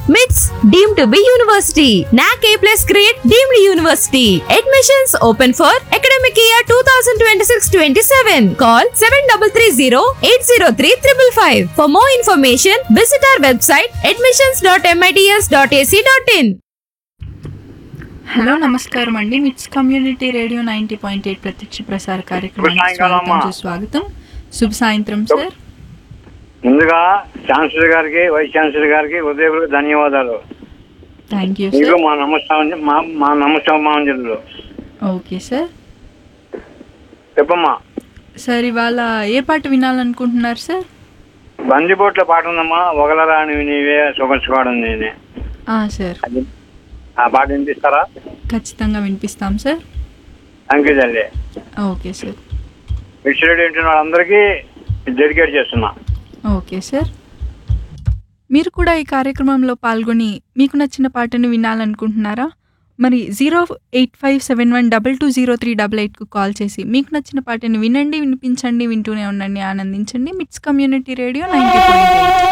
MITS deemed to be university. NAC A plus grade deemed university. Admissions open for academic year 2026-27. Call 7330-803-555. For more information, visit our website admissions.mits.ac.in. Hello నమస్కారం అండి MITS community radio ninety point eight ప్రత్యక్ష ప్రసార శుభ కార్యక్రమానికి సాయంకాలం స్వాగతం అమ్మా. సుస్వాగతం శుభ సాయంత్రం సార్ ముందుగా ఛాన్సలర్ గారికి వైస్ ఛాన్సలర్ గారికి హృదయపూర్వక ధన్యవాదాలు థ్యాంక్ యూ మీకు సార్ మా నమస్కారం మా మా నమస్కారాంజలు ఓకే సార్ చెప్పమ్మా సార్ ఇవాళ ఏ పాట వినాలనుకుంటున్నారు సార్ బందిపోట్ల పాట ఉందమ్మా ఒకలరాని నీవే సుఖసుకోవడం నేనే ఆ, సార్ అది ఆ పాట వినిపిస్తారా ఖచ్చితంగా వినిపిస్తాం సార్ థ్యాంక్ యూ తల్లి ఓకే సార్ మిక్స్డ్ వింటున్న వాళ్ళందరికీ డెడికేట్ చేస్తున్నా ఓకే సార్ మీరు కూడా ఈ కార్యక్రమంలో పాల్గొని మీకు నచ్చిన పాటను వినాలనుకుంటున్నారా మరి zero eight five seven one double two zero three double ఎయిట్కు కాల్ చేసి మీకు నచ్చిన పాటను వినండి వినిపించండి వింటూనే ఉండండి ఆనందించండి MITS community radio ninety point eight